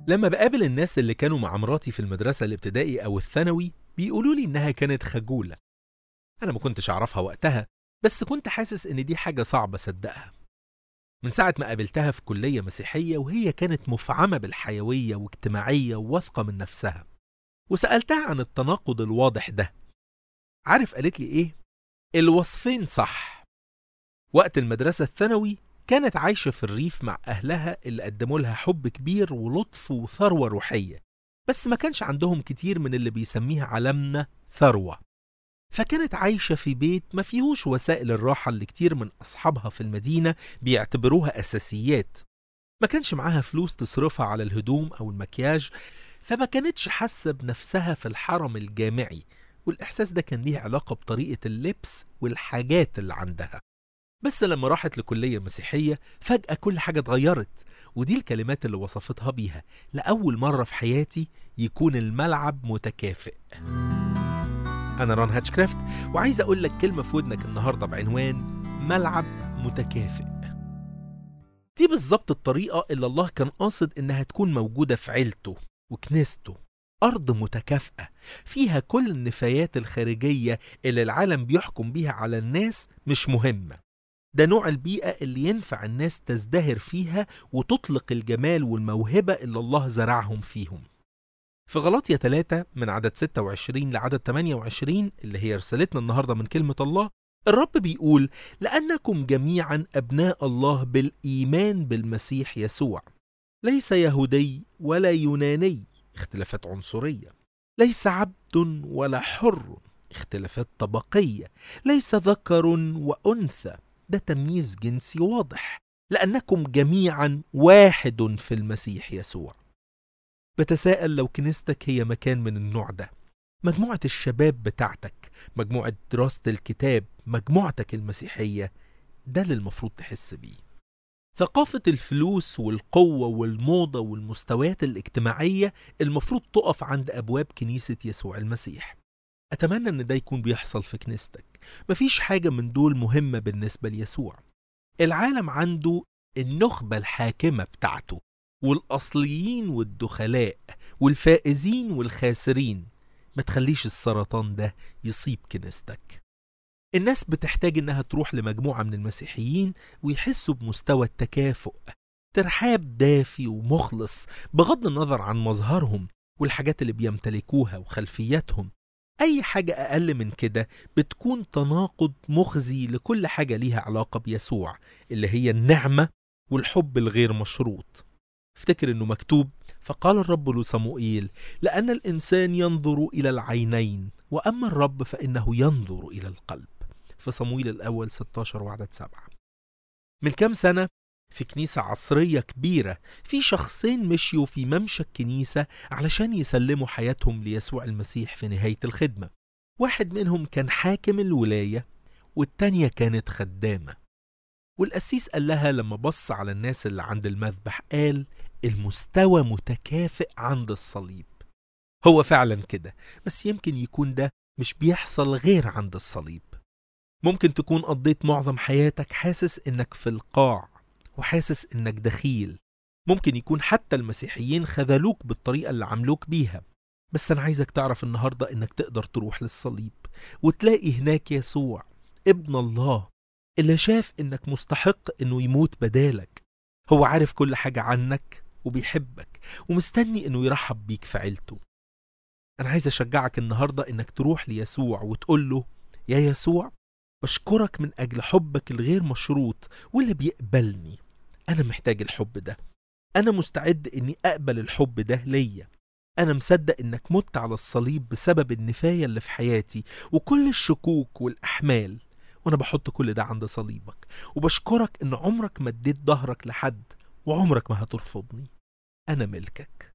لما بقابل الناس اللي كانوا مع مراتي في المدرسة الابتدائي أو الثانوي بيقولوا لي إنها كانت خجولة أنا ما كنتش أعرفها وقتها بس كنت حاسس إن دي حاجة صعبة أصدقها من ساعة ما قابلتها في كلية مسيحية وهي كانت مفعمة بالحيوية واجتماعية وواثقة من نفسها وسألتها عن التناقض الواضح ده عارف قالت لي إيه؟ الوصفين صح وقت المدرسة الثانوي كانت عايشة في الريف مع أهلها اللي قدموا لها حب كبير ولطف وثروة روحية بس ما كانش عندهم كتير من اللي بيسميها عالمنا ثروة فكانت عايشة في بيت ما فيهوش وسائل الراحة اللي كتير من أصحابها في المدينة بيعتبروها أساسيات ما كانش معاها فلوس تصرفها على الهدوم أو المكياج فما كانتش حاسة بنفسها في الحرم الجامعي والإحساس ده كان ليه علاقة بطريقة اللبس والحاجات اللي عندها بس لما راحت لكلية مسيحية فجأة كل حاجة اتغيرت ودي الكلمات اللي وصفتها بيها لأول مرة في حياتي يكون الملعب متكافئ أنا ران هاتشكرافت وعايز أقول لك كلمة في ودنك النهاردة بعنوان ملعب متكافئ دي بالظبط الطريقة اللي الله كان قاصد إنها تكون موجودة في عيلته وكنيسته أرض متكافئة فيها كل النفايات الخارجية اللي العالم بيحكم بيها على الناس مش مهمة ده نوع البيئة اللي ينفع الناس تزدهر فيها وتطلق الجمال والموهبة اللي الله زرعهم فيهم في غلاطية 3 من عدد 26 لعدد 28 اللي هي رسالتنا النهاردة من كلمة الله الرب بيقول لأنكم جميعا أبناء الله بالإيمان بالمسيح يسوع ليس يهودي ولا يوناني اختلافات عنصرية ليس عبد ولا حر اختلافات طبقية ليس ذكر وأنثى ده تمييز جنسي واضح لأنكم جميعا واحد في المسيح يسوع بتساءل لو كنيستك هي مكان من النوع ده مجموعة الشباب بتاعتك مجموعة دراسة الكتاب مجموعتك المسيحية ده اللي المفروض تحس بيه ثقافة الفلوس والقوة والموضة والمستويات الاجتماعية المفروض تقف عند أبواب كنيسة يسوع المسيح أتمنى إن ده يكون بيحصل في كنيستك مفيش حاجة من دول مهمة بالنسبة ليسوع العالم عنده النخبة الحاكمة بتاعته والأصليين والدخلاء والفائزين والخاسرين ما تخليش السرطان ده يصيب كنيستك الناس بتحتاج إنها تروح لمجموعة من المسيحيين ويحسوا بمستوى التكافؤ ترحاب دافي ومخلص بغض النظر عن مظهرهم والحاجات اللي بيمتلكوها وخلفياتهم أي حاجة أقل من كده بتكون تناقض مخزي لكل حاجة ليها علاقة بيسوع اللي هي النعمة والحب الغير مشروط افتكر انه مكتوب فقال الرب لصموئيل لأن الإنسان ينظر إلى العينين وأما الرب فإنه ينظر إلى القلب في صمويل الأول 16 وعدد 7 من كام سنة في كنيسة عصرية كبيرة في شخصين مشيوا في ممشى الكنيسة علشان يسلموا حياتهم ليسوع المسيح في نهاية الخدمة واحد منهم كان حاكم الولاية والتانية كانت خدامة والقسيس قال لها لما بص على الناس اللي عند المذبح قال المستوى متكافئ عند الصليب هو فعلا كده بس يمكن يكون ده مش بيحصل غير عند الصليب ممكن تكون قضيت معظم حياتك حاسس انك في القاع وحاسس انك دخيل ممكن يكون حتى المسيحيين خذلوك بالطريقة اللي عملوك بيها بس أنا عايزك تعرف النهاردة إنك تقدر تروح للصليب وتلاقي هناك يسوع ابن الله اللي شاف إنك مستحق إنه يموت بدالك هو عارف كل حاجة عنك وبيحبك ومستني إنه يرحب بيك في عيلته أنا عايز أشجعك النهاردة إنك تروح ليسوع وتقول له يا يسوع بشكرك من أجل حبك الغير مشروط واللي بيقبلني أنا محتاج الحب ده أنا مستعد إني أقبل الحب ده ليا أنا مصدق إنك مت على الصليب بسبب النفاية اللي في حياتي وكل الشكوك والأحمال وأنا بحط كل ده عند صليبك وبشكرك إن عمرك ما اديت ظهرك لحد وعمرك ما هترفضني أنا ملكك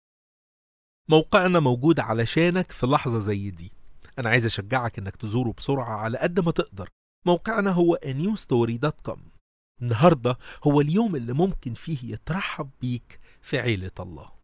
موقعنا موجود علشانك في لحظة زي دي أنا عايز أشجعك إنك تزوره بسرعة على قد ما تقدر موقعنا هو newstory.com النهاردة هو اليوم اللي ممكن فيه يترحب بيك في عيلة الله